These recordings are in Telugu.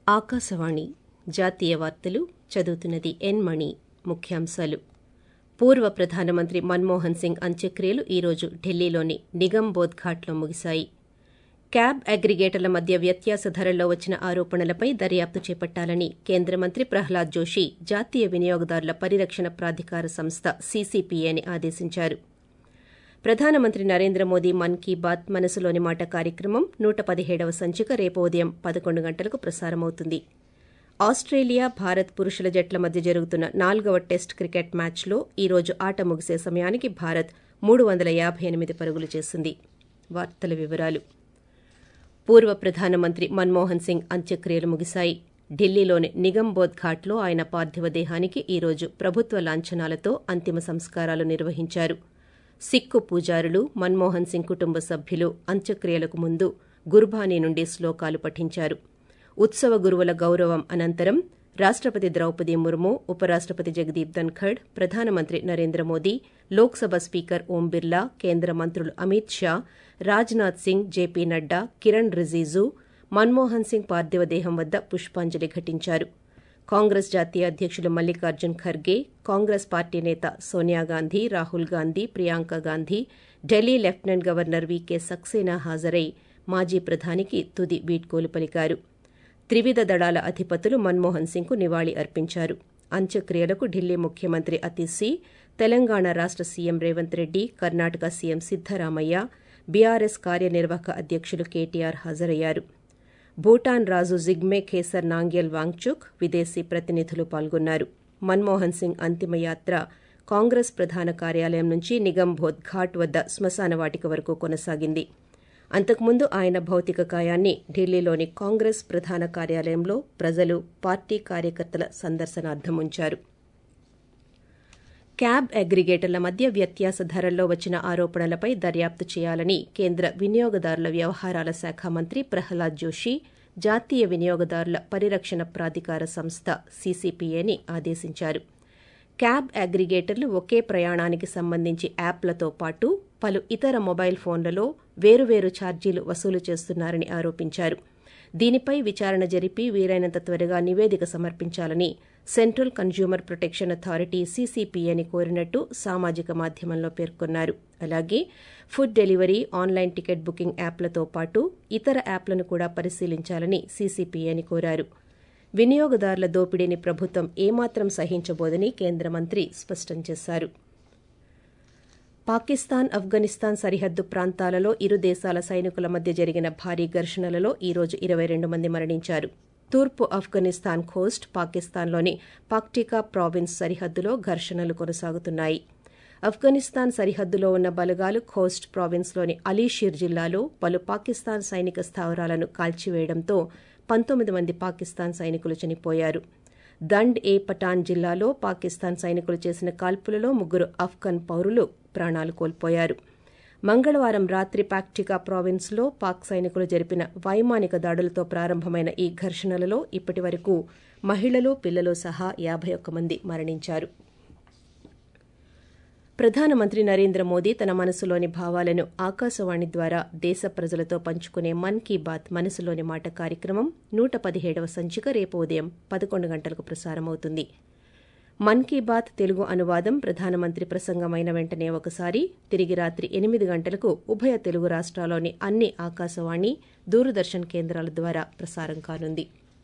ఆకాశవాణి జాతీయ వార్తలు చదువుతున్నది ఎన్ మణి ముఖ్యాంశాలు పూర్వ ప్రధానమంత్రి మన్మోహన్ సింగ్ అంత్యక్రియలు ఈ రోజు ఢిల్లీలోని నిగంబోధ్ ఘాట్లో ముగిశాయి క్యాబ్ అగ్రిగేటర్ల మధ్య వ్యత్యాస ధరల్లో వచ్చిన ఆరోపణలపై దర్యాప్తు చేపట్టాలని కేంద్ర మంత్రి ప్రహ్లాద్ జోషి జాతీయ వినియోగదారుల పరిరక్షణ ప్రాధికార సంస్థ సీసీపీఏని ఆదేశించారు ప్రధానమంత్రి నరేంద్ర మోదీ మన్ కీ బాత్ మనసులోని మాట కార్యక్రమం నూట పదిహేడవ సంచిక రేపు ఉదయం పదకొండు గంటలకు ప్రసారమవుతుంది ఆస్టేలియా భారత్ పురుషుల జట్ల మధ్య జరుగుతున్న నాలుగవ టెస్ట్ క్రికెట్ మ్యాచ్లో ఈ రోజు ఆట ముగిసే సమయానికి భారత్ మూడు వందల యాభై ఎనిమిది పరుగులు చేసింది వార్తల వివరాలు పూర్వ ప్రధానమంత్రి మన్మోహన్ సింగ్ అంత్యక్రియలు ముగిశాయి ఢిల్లీలోని నిగంబోధ్ ఘాట్లో ఆయన పార్థివ దేహానికి ఈ రోజు ప్రభుత్వ లాంఛనాలతో అంతిమ సంస్కారాలు నిర్వహించారు సిక్కు పూజారులు మన్మోహన్ సింగ్ కుటుంబ సభ్యులు అంత్యక్రియలకు ముందు గుర్బానీ నుండి శ్లోకాలు పఠించారు ఉత్సవ గురువుల గౌరవం అనంతరం రాష్టపతి ద్రౌపది ముర్ము ఉపరాష్టపతి జగదీప్ ధన్ఖడ్ ప్రధానమంత్రి నరేంద్ర మోదీ లోక్సభ స్పీకర్ ఓం బిర్లా కేంద్ర మంత్రులు అమిత్ షా రాజ్నాథ్ సింగ్ జేపీ నడ్డా కిరణ్ రిజిజు మన్మోహన్ సింగ్ పార్థివ దేహం వద్ద పుష్పాంజలి ఘటించారు కాంగ్రెస్ జాతీయ అధ్యకులు మల్లికార్జున్ ఖర్గే కాంగ్రెస్ పార్టీ నేత Sonia Gandhi Rahul Gandhi Priyanka Gandhi Delhi lieutenant governor V K Saxena హాజరై మాజీ ప్రధానికి తుది వీడ్కోలు పలికారు త్రివిధ దళాల అధిపతులు మన్మోహన్ సింగ్కు నివాళి అర్పించారు అంత్యక్రియలకు ఢిల్లీ ముఖ్యమంత్రి అతిశీ తెలంగాణ రాష్ట CM Revanth Reddy Karnataka CM Siddaramaiah BRS కార్యనిర్వాహక అధ్యకులు కేటీఆర్ హాజరయ్యారు భూటాన్ రాజు జిగ్మే ఖేసర్ నాంగ్యల్ వాంగ్చుక్ విదేశీ ప్రతినిధులు పాల్గొన్నారు మన్మోహన్ సింగ్ అంతిమయాత్ర కాంగ్రెస్ ప్రధాన కార్యాలయం నుంచి నిగంబోధ్ ఘాట్ వద్ద శ్మశాన వాటిక వరకు కొనసాగింది అంతకుముందు ఆయన భౌతిక కాయాన్ని ఢిల్లీలోని కాంగ్రెస్ ప్రధాన కార్యాలయంలో ప్రజలు పార్టీ కార్యకర్తల సందర్శనార్థం ఉంచారు క్యాబ్ అగ్రిగేటర్ల మధ్య వ్యత్యాస ధరల్లో వచ్చిన ఆరోపణలపై దర్యాప్తు చేయాలని కేంద్ర వినియోగదారుల వ్యవహారాల శాఖ మంత్రి ప్రహ్లాద్ జోషి జాతీయ వినియోగదారుల పరిరక్షణ ప్రాధికార సంస్థ సీసీపీఏని ఆదేశించారు క్యాబ్ అగ్రిగేటర్లు ఒకే ప్రయాణానికి సంబంధించి యాప్లతో పాటు పలు ఇతర మొబైల్ ఫోన్లలో వేరువేరు ఛార్జీలు వసూలు చేస్తున్నారని ఆరోపించారు దీనిపై విచారణ జరిపి వీలైనంత త్వరగా నివేదిక సమర్పించాలని సెంట్రల్ కన్జ్యూమర్ ప్రొటెక్షన్ అథారిటీ సీసీపీఏని కోరినట్టు సామాజిక మాధ్యమంలో పేర్కొన్నారు అలాగే food delivery online ticket booking యాప్లతో పాటు ఇతర యాప్లను కూడా పరిశీలించాలని సీసీపీఏని కోరారు వినియోగదారుల దోపిడీని ప్రభుత్వం ఏమాత్రం సహించబోదని కేంద్ర మంత్రి స్పష్టం చేశారు పాకిస్తాన్ ఆఫ్ఘనిస్తాన్ సరిహద్దు ప్రాంతాలలో ఇరు దేశాల సైనికుల మధ్య జరిగిన భారీ ఘర్షణలలో ఈ రోజు ఇరవై రెండు మంది మరణించారు తూర్పు ఆఫ్ఘనిస్తాన్ కోస్ట్ పాకిస్తాన్లోని పాక్టికా ప్రావిన్స్ సరిహద్దులో ఘర్షణలు కొనసాగుతున్నాయి ఆఫ్ఘనిస్తాన్ సరిహద్దులో ఉన్న బలగాలు ఖోస్ట్ ప్రావిన్స్లోని అలీషీర్ జిల్లాలో పలు పాకిస్తాన్ సైనిక స్థావరాలను కాల్చివేయడంతో పంతొమ్మిది మంది పాకిస్తాన్ సైనికులు చనిపోయారు దండ్ ఏ పటాన్ జిల్లాలో పాకిస్తాన్ సైనికులు చేసిన కాల్పులలో ముగ్గురు ఆఫ్ఘన్ పౌరులు ప్రాణాలు కోల్పోయారు మంగళవారం రాత్రి పాక్టికా ప్రావిన్స్లో పాక్ సైనికులు జరిపిన వైమానిక దాడులతో ప్రారంభమైన ఈ ఘర్షణలలో ఇప్పటి వరకు మహిళలు పిల్లలు సహా యాభై ఒక్క మంది మరణించారు ప్రధానమంత్రి నరేంద్ర మోదీ తన మనసులోని భావాలను ఆకాశవాణి ద్వారా దేశ ప్రజలతో పంచుకునే మన్ కీ బాత్ మనసులోని మాట కార్యక్రమం నూట పదిహేడవ సంచిక రేపు ఉదయం పదకొండు గంటలకు ప్రసారమవుతుంది మన్ కీ బాత్ తెలుగు అనువాదం ప్రధానమంత్రి ప్రసంగమైన వెంటనే ఒకసారి తిరిగి రాత్రి ఎనిమిది గంటలకు ఉభయ తెలుగు రాష్ట్రాల్లోని అన్ని ఆకాశవాణి దూరదర్శన్ కేంద్రాల ద్వారా ప్రసారం కానుంది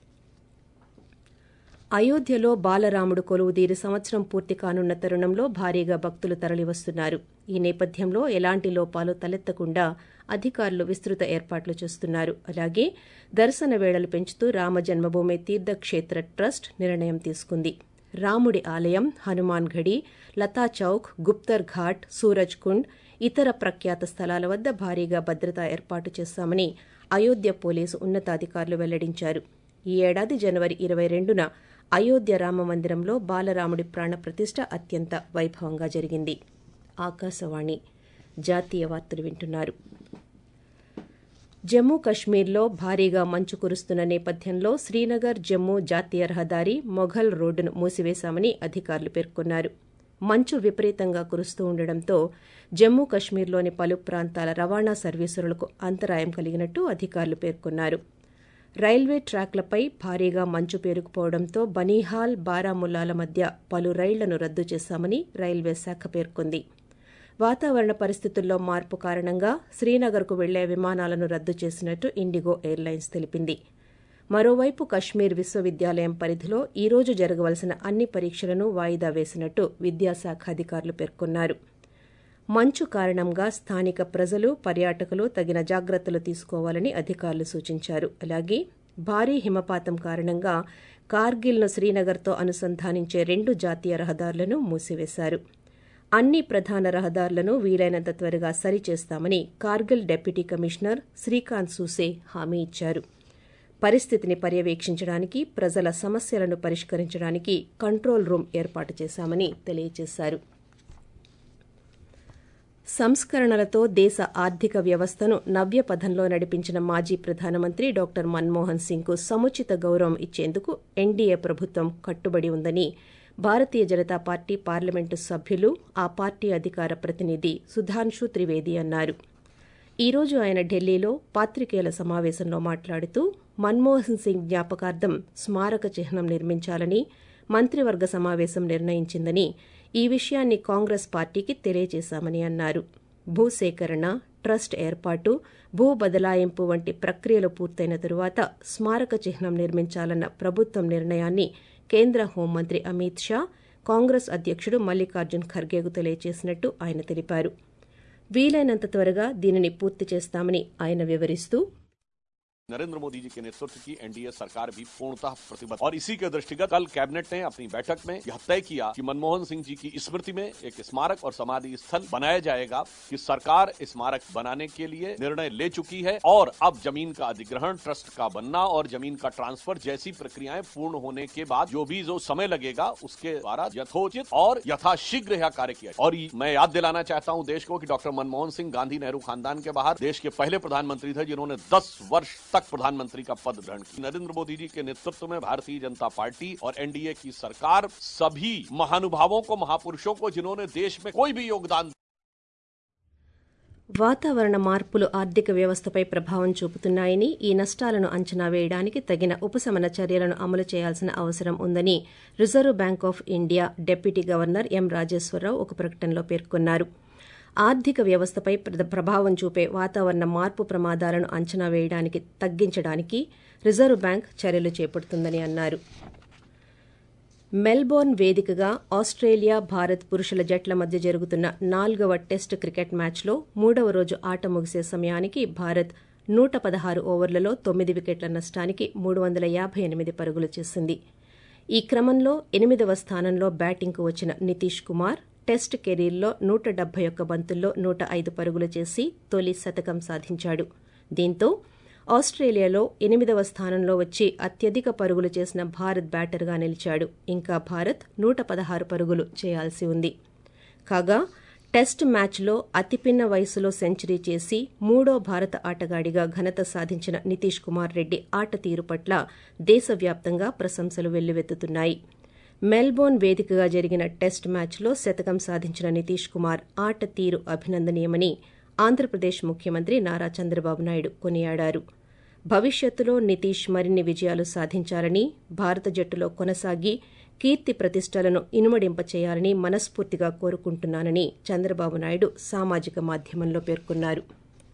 అయోధ్యలో బాలరాముడు కొలువుదీరి సంవత్సరం పూర్తి కానున్న తరుణంలో భారీగా భక్తులు తరలివస్తున్నారు ఈ నేపథ్యంలో ఎలాంటి లోపాలు తలెత్తకుండా అధికారులు విస్తృత ఏర్పాట్లు చేస్తున్నారు అలాగే దర్శన వేళలు పెంచుతూ రామ జన్మభూమి తీర్థక్షేత్ర ట్రస్ట్ నిర్ణయం తీసుకుంది రాముడి ఆలయం హనుమాన్ ఘడి లతా చౌక్ గుప్తర్ ఘాట్ సూరజ్ కుండ్ ఇతర ప్రఖ్యాత స్థలాల వద్ద భారీగా భద్రతా ఏర్పాటు చేశామని అయోధ్య పోలీసు ఉన్నతాధికారులు వెల్లడించారు ఈ ఏడాది జనవరి ఇరవై రెండున అయోధ్య రామ మందిరంలో బాలరాముడి ప్రాణ ప్రతిష్ట అత్యంత వైభవంగా జరిగింది ఆకాశవాణి జాతీయ వార్తలు వింటున్నారు జమ్మూ కశ్మీర్లో భారీగా మంచు కురుస్తున్న నేపథ్యంలో శ్రీనగర్ జమ్మూ జాతీయ రహదారి మొఘల్ రోడ్డును మూసివేశామని అధికారులు పేర్కొన్నారు మంచు విపరీతంగా కురుస్తూ ఉండడంతో జమ్మూ కశ్మీర్లోని పలు ప్రాంతాల రవాణా సర్వీసులకు అంతరాయం కలిగినట్టు అధికారులు పేర్కొన్నారు రైల్వే ట్రాక్లపై భారీగా మంచు పేరుకుపోవడంతో బనీహాల్ బారాముల్లాల మధ్య పలు రైళ్లను రద్దు చేశామని రైల్వే శాఖ పేర్కొంది వాతావరణ పరిస్థితుల్లో మార్పు కారణంగా శ్రీనగర్కు వెళ్లే విమానాలను రద్దు చేసినట్టు ఇండిగో ఎయిర్లైన్స్ తెలిపింది మరోవైపు కశ్మీర్ విశ్వవిద్యాలయం పరిధిలో ఈ రోజు జరగవలసిన అన్ని పరీక్షలను వాయిదా వేసినట్టు విద్యాశాఖ అధికారులు పేర్కొన్నారు మంచు కారణంగా స్థానిక ప్రజలు పర్యాటకులు తగిన జాగ్రత్తలు తీసుకోవాలని అధికారులు సూచించారు అలాగే భారీ హిమపాతం కారణంగా కార్గిల్ను శ్రీనగర్తో అనుసంధానించే రెండు జాతీయ రహదారులను మూసివేశారు అన్ని ప్రధాన రహదారులను వీలైనంత త్వరగా సరిచేస్తామని కార్గిల్ డిప్యూటీ కమిషనర్ శ్రీకాంత్ సూసే హామీ ఇచ్చారు పరిస్థితిని పర్యవేక్షించడానికి ప్రజల సమస్యలను పరిష్కరించడానికి కంట్రోల్ రూమ్ ఏర్పాటు చేశామని తెలియజేశారు సంస్కరణలతో దేశ ఆర్థిక వ్యవస్థను నవ్య పథంలో నడిపించిన మాజీ ప్రధానమంత్రి డాక్టర్ మన్మోహన్ సింగ్కు సముచిత గౌరవం ఇచ్చేందుకు ఎన్డీఏ ప్రభుత్వం కట్టుబడి ఉందని భారతీయ జనతా పార్టీ పార్లమెంటు సభ్యులు ఆ పార్టీ అధికార ప్రతినిధి సుధాంశు త్రివేది అన్నారు ఈ రోజు ఆయన ఢిల్లీలో పాత్రికేయుల సమావేశంలో మాట్లాడుతూ మన్మోహన్ సింగ్ జ్ఞాపకార్థం స్మారక చిహ్నం నిర్మించాలని మంత్రివర్గ సమావేశం నిర్ణయించిందని ఈ విషయాన్ని కాంగ్రెస్ పార్టీకి తెలియజేశామని అన్నారు భూసేకరణ ట్రస్ట్ ఏర్పాటు భూ బదలాయింపు వంటి ప్రక్రియలు పూర్తయిన తరువాత స్మారక చిహ్నం నిర్మించాలన్న ప్రభుత్వం నిర్ణయాన్ని కేంద్ర హోంమంత్రి అమిత్ షా కాంగ్రెస్ అధ్యకుడు మల్లికార్జున్ ఖర్గేకు తెలియజేసినట్టు ఆయన తెలిపారు వీలైనంత త్వరగా దీనిని పూర్తి చేస్తామని ఆయన వివరిస్తూ नरेंद्र मोदी जी के नेतृत्व की एनडीए सरकार भी पूर्णतः प्रतिबद्ध और इसी के दृष्टिगत कल कैबिनेट ने अपनी बैठक में यह तय किया कि मनमोहन सिंह जी की स्मृति में एक स्मारक और समाधि स्थल बनाया जाएगा कि सरकार स्मारक बनाने के लिए निर्णय ले चुकी है और अब जमीन का अधिग्रहण ट्रस्ट का बनना और जमीन का ट्रांसफर जैसी प्रक्रियाएं पूर्ण होने के बाद जो भी जो समय लगेगा उसके द्वारा यथोचित और यथाशीघ्र यह कार्य किया और मैं याद दिलाना चाहता हूं देश को कि डॉक्टर मनमोहन सिंह गांधी नेहरू खानदान के बाहर देश के पहले प्रधानमंत्री थे जिन्होंने दस वर्ष तक प्रधानमंत्री का पद ग्रहण किया नरेंद्र मोदी जी के नेतृत्व में भारतीय जनता पार्टी और एनडीए की सरकार सभी महानुभावों को महापुरुषों को जिन्होंने देश में कोई भी योगदान వాతావరణ మార్పులు ఆర్థిక వ్యవస్థపై ప్రభావం చూపుతున్నాయని ఈ నష్టాలను అంచనా వేయడానికి తగిన ఉపశమన చర్యలను అమలు చేయాల్సిన అవసరం ఉందని reserve bank of India deputy governor M Rajeswara Rao ఒక ప్రకటనలో పేర్కొన్నారు ఆర్థిక వ్యవస్థపై ప్రభావం చూపే వాతావరణ మార్పు ప్రమాదాలను అంచనా వేయడానికి తగ్గించడానికి రిజర్వ్ బ్యాంక్ చర్యలు చేపడుతుందని అన్నారు మెల్బోర్న్ వేదికగా ఆస్ట్రేలియా భారత్ పురుషుల జట్ల మధ్య జరుగుతున్న నాలుగవ టెస్ట్ క్రికెట్ మ్యాచ్లో మూడవ రోజు ఆట ముగిసే సమయానికి భారత్ నూట పదహారు ఓవర్లలో తొమ్మిది వికెట్ల నష్టానికి మూడు వందల యాభై ఎనిమిది పరుగులు చేసింది ఈ క్రమంలో ఎనిమిదవ స్థానంలో బ్యాటింగ్కు వచ్చిన నితీష్ కుమార్ టెస్ట్ కెరీర్లో నూట డెబ్బై ఒక్క బంతుల్లో నూట ఐదు పరుగులు చేసి తొలి శతకం సాధించాడు దీంతో ఆస్ట్రేలియాలో ఎనిమిదవ స్థానంలో వచ్చి అత్యధిక పరుగులు చేసిన భారత్ బ్యాటర్గా నిలిచాడు ఇంకా భారత్ నూట పదహారు పరుగులు చేయాల్సి ఉంది కాగా టెస్ట్ మ్యాచ్లో అతిపిన్న వయసులో సెంచరీ చేసి మూడో భారత ఆటగాడిగా ఘనత సాధించిన నితీష్ కుమార్ రెడ్డి ఆట తీరు పట్ల దేశవ్యాప్తంగా ప్రశంసలు వెల్లువెత్తుతున్నాయి మెల్బోర్న్ వేదికగా జరిగిన టెస్ట్ మ్యాచ్లో శతకం సాధించిన నితీష్ కుమార్ ఆట తీరు అభినందనీయమని ఆంధ్రప్రదేశ్ ముఖ్యమంత్రి నారా చంద్రబాబు నాయుడు కొనియాడారు భవిష్యత్తులో నితీష్ మరిన్ని విజయాలు సాధించాలని భారత జట్టులో కొనసాగి కీర్తి ప్రతిష్టలను ఇనుమడింపచేయాలని మనస్ఫూర్తిగా కోరుకుంటున్నానని చంద్రబాబు నాయుడు సామాజిక మాధ్యమంలో పేర్కొన్నారు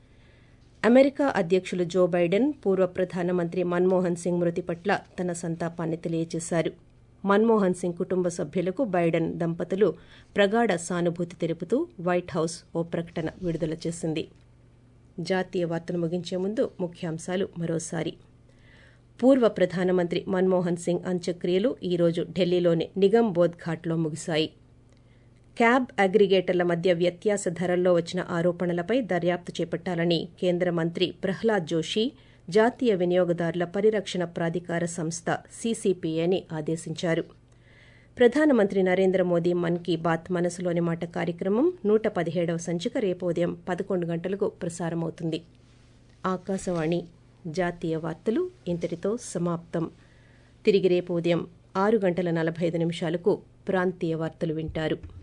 అమెరికా అధ్యకులు జో బైడెన్ పూర్వ ప్రధానమంత్రి మన్మోహన్ సింగ్ మృతి పట్ల తన సంతాపాన్ని తెలియజేశారు మన్మోహన్ సింగ్ కుటుంబ సభ్యులకు బైడెన్ దంపతులు ప్రగాఢ సానుభూతి తెలుపుతూ వైట్ హౌస్ ఓ ప్రకటన విడుదల చేసింది జాతీయ వార్తలు ముగించే ముందు ముఖ్యాంశాలు మరోసారి పూర్వ ప్రధానమంత్రి మన్మోహన్ సింగ్ అంత్యక్రియలు ఈరోజు ఢిల్లీలోని నిగమ్ బోధ్ ఘాట్లో ముగిశాయి క్యాబ్ అగ్రిగేటర్ల మధ్య వ్యత్యాస ధరల్లో వచ్చిన ఆరోపణలపై దర్యాప్తు చేపట్టాలని కేంద్ర మంత్రి ప్రహ్లాద్ జోషి జాతీయ వినియోగదారుల పరిరక్షణ ప్రాధికార సంస్థ సీసీపీఏని ఆదేశించారు ప్రధానమంత్రి నరేంద్ర మోదీ మన్ కీ బాత్ మనసులోని మాట కార్యక్రమం నూట పదిహేడవ సంచిక రేపు ఉదయం పదకొండు గంటలకు ప్రసారమవుతుంది ఆకాశవాణి జాతీయ వార్తలు ఇంతటితో సమాప్తం తిరిగి రేపు ఉదయం ఆరు గంటల నలభై ఐదు నిమిషాలకు ప్రాంతీయ వార్తలు వింటారు